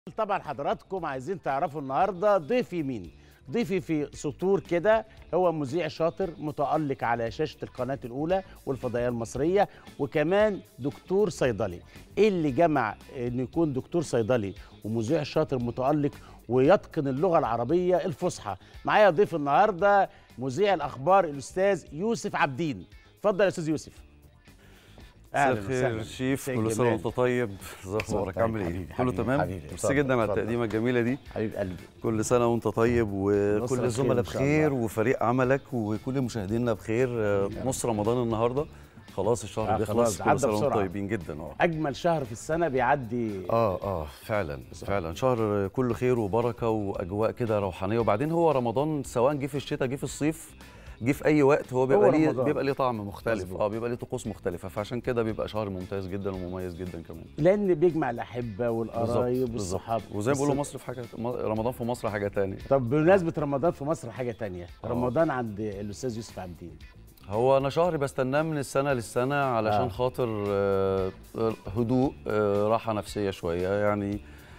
طبعا حضراتكم عايزين تعرفوا النهارده ضيفي مين ضيفي في سطور كده هو مذيع شاطر متألق على شاشة القناة الأولى والفضائية المصرية وكمان دكتور صيدلي إيه اللي جمع إنه يكون دكتور صيدلي ومذيع شاطر متألق ويتقن اللغة العربية الفصحى معايا ضيف النهاردة مذيع الأخبار الأستاذ يوسف عبدين اتفضل يا أستاذ يوسف مساء الخير شيف مساء كل سنه الجمال. وانت طيب ازي اخبارك طيب، عامل ايه حبيبي، كله حبيبي، تمام حبيبي. ميرسي اتفضل، جدا على اتفضل. التقديمه الجميله دي حبيب قلبي كل سنه وانت طيب نصر وكل خير الزملاء إن شاء بخير الله. وفريق عملك وكل مشاهدينا بخير آه، نص رمضان النهارده خلاص الشهر آه، بيخلص خلاص، كل عدى سنه وانتم بسرعة. طيبين جدا اه أجمل شهر في السنة بيعدي اه اه فعلا فعلا شهر كله خير وبركه واجواء كده روحانيه وبعدين هو رمضان سواء جه في الشتاء جه في الصيف جه في اي وقت هو بيبقى ليه رمضان. بيبقى ليه طعم مختلف مظبوط. اه بيبقى ليه طقوس مختلفه فعشان كده بيبقى شهر ممتاز جدا ومميز جدا كمان لان بيجمع الاحبه بالظبط والقرايب بالظبط والصحاب وزي ما بيقولوا بس- مصر في حاجه م- رمضان في مصر حاجه تانية طب بمناسبه رمضان في مصر حاجه تانية آه. رمضان عند الاستاذ يوسف عبدين هو انا شهر بستناه من السنه للسنه علشان آه. خاطر آه، هدوء آه، راحه نفسيه شويه يعني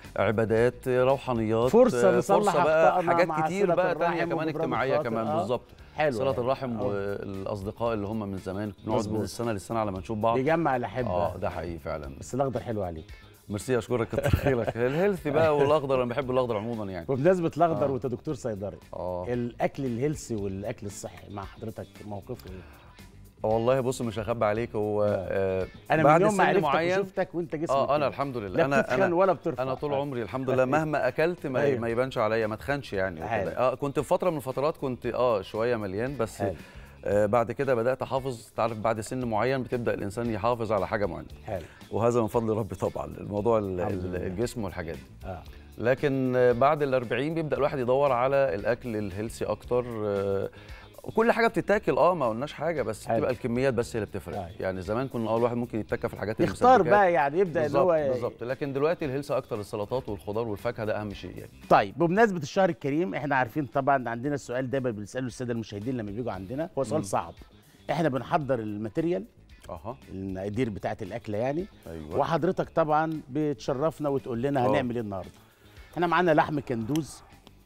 عبادات آه، روحانيات فرصة آه، نصلح فرصه بقى أخطائنا حاجات مع كتير صلة بقى الرحم تانية كمان وجبران اجتماعيه الخاطر. كمان آه. بالظبط حلو صله يعني. الرحم آه. والاصدقاء اللي هم من زمان نقعد مظبوط. من السنه للسنه على ما نشوف بعض بيجمع الاحبه اه ده حقيقي فعلا بس الاخضر حلو عليك ميرسي اشكرك كتر خيرك الهيلثي بقى والاخضر انا بحب الاخضر عموما يعني وبمناسبه الاخضر آه. وانت دكتور صيدلي اه الاكل الهيلسي والاكل الصحي مع حضرتك موقفه ايه والله بص مش هخبي عليك هو آه انا بعد من يوم ما سن عرفتك معين وشفتك وانت جسمك اه انا كده. الحمد لله لا انا بتتخن انا ولا بترفع انا طول عمري الحمد لله مهما اكلت ما, أيوة. ما يبانش عليا ما اتخنش يعني حلو. وكده اه كنت في فتره من الفترات كنت اه شويه مليان بس حلو. آه بعد كده بدات احافظ تعرف بعد سن معين بتبدا الانسان يحافظ على حاجه معينه حلو وهذا من فضل ربي طبعا الموضوع ال- الحمد ال- لله. الجسم والحاجات دي اه لكن آه، بعد ال 40 بيبدا الواحد يدور على الاكل الهيلسي اكتر آه، كل حاجه بتتاكل اه ما قلناش حاجه بس حلو. بتبقى الكميات بس هي اللي بتفرق أيوة. يعني زمان كنا اول واحد ممكن يتكى في الحاجات يختار المسبكات. بقى يعني يبدا اللي بالظبط هو بالظبط لكن دلوقتي الهيلث اكتر السلطات والخضار والفاكهه ده اهم شيء يعني طيب بمناسبة الشهر الكريم احنا عارفين طبعا عندنا السؤال دايما بنسأله السادة المشاهدين لما بيجوا عندنا هو سؤال صعب احنا بنحضر الماتيريال اها المقادير بتاعة الأكلة يعني ايوه وحضرتك طبعا بتشرفنا وتقول لنا آه. هنعمل ايه النهارده احنا معانا لحم كندوز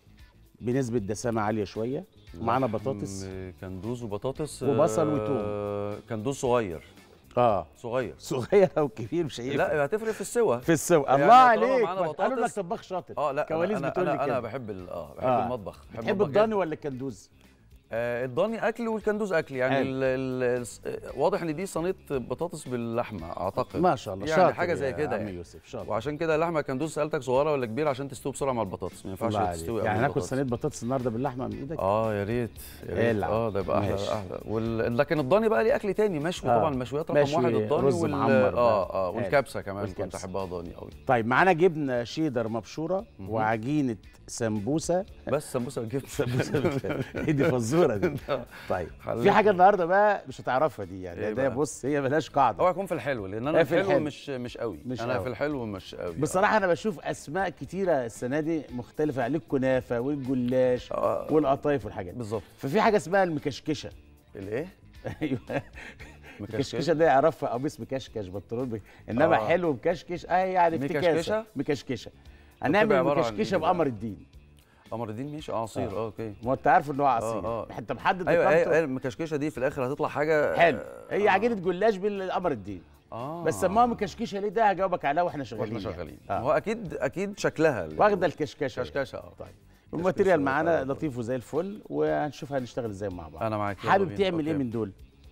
بنسبة دسامة عالية شوية ومعانا بطاطس لحم كندوز وبطاطس وبصل وتوم كندوز صغير اه صغير صغير او كبير مش هيفرق لا هتفرق في السوا في السوا يعني الله طالما عليك معانا قالوا لك بطاطس- طباخ شاطر اه لا كواليس انا بتقول لي انا, أنا كده. بحب ال- اه بحب آه. المطبخ بحب بتحب المطبخ الضاني جداً. ولا الكندوز آه الضاني اكل والكندوز اكل يعني حلو. ال ال ال واضح ان دي صينيه بطاطس باللحمه اعتقد ما شاء الله يعني شاطر حاجه زي يا كده عم يعني. يوسف شاطر وعشان كده اللحمه كندوز سالتك صغيره ولا كبيره عشان تستوي بسرعه مع البطاطس ما ينفعش الله عليك. تستوي قبل يعني ناكل البطاطس. صينيه بطاطس النهارده باللحمه من ايدك اه يا ريت يا ريت العب. اه ده يبقى احلى ماشي. احلى وال... لكن الضاني بقى ليه اكل تاني مشوي آه. طبعا المشويات رقم مشوي، واحد الضاني رز وال... معمر بقى. اه اه حلو. والكبسه كمان كنت والكبسة. احبها ضاني قوي طيب معانا جبنه شيدر مبشوره وعجينه سمبوسه بس سمبوسه جبت سمبوسه ايه دي فزوره دي طيب حلو. في حاجه النهارده بقى مش هتعرفها دي يعني إيه ده بقى؟ بص هي ملهاش قاعده اوعى يكون في الحلو لان انا إيه في في الحلو الحلو؟ مش مش قوي مش انا قوي. في الحلو مش قوي بصراحه انا بشوف اسماء كتيره السنه دي مختلفه عليك كنافه والجلاش آه. والقطايف والحاجات دي بالظبط ففي حاجه اسمها المكشكشه الايه ايوه مكشكش مكشكشه ده يعرفها قميص مكشكش بنطلون بك... انما آه. حلو مكشكش اه يعني افتكاسه مكشكشة؟ مكشكشه بتبقى هنعمل عبارة عن مكشكشه إيه بقى؟ بقمر الدين قمر الدين ماشي اه عصير اه اوكي ما انت عارف ان هو عصير آه. انت محدد ايوه إقامته؟ ايوه أيوة، المكشكشه دي في الاخر هتطلع حاجه حلو آه، هي عجينه جلاش بالقمر الدين اه بس سموها مكشكشه ليه ده هجاوبك عليها واحنا شغالين واحنا يعني. شغالين آه. هو اكيد اكيد شكلها اللي- واخده الكشكشه كشكشه اه طيب الماتيريال كشكشة معانا وبتاع. لطيف وزي الفل وهنشوف هنشتغل ازاي مع بعض انا معاك يلا حابب بينا. تعمل ايه أوكي. من دول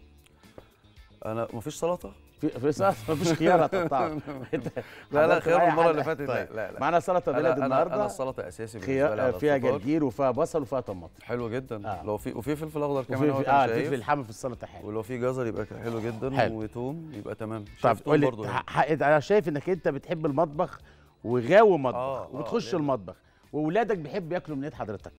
انا مفيش سلطه في في سلطه مفيش خيار هتقطعه لا لا حضرتك خيار معايا المره حاجة؟ اللي فاتت طيب. لا لا معانا سلطه انا بلد انا, أنا النهارده السلطه اساسي بالنسبه لي خيار على فيها الفطار. جرجير وفيها بصل وفيها طماطم حلو جدا آه. لو في وفي فلفل اخضر كمان وفي هو في كان اه شايف. الفلفل الحامي في السلطه حلو ولو في جزر يبقى حلو جدا حلو. وتوم يبقى تمام طب شايف توم قول لي برضه هنا. ح- ح- انا شايف انك انت بتحب المطبخ وغاوي مطبخ آه، آه، وبتخش لأن- المطبخ واولادك بيحبوا ياكلوا من ايد حضرتك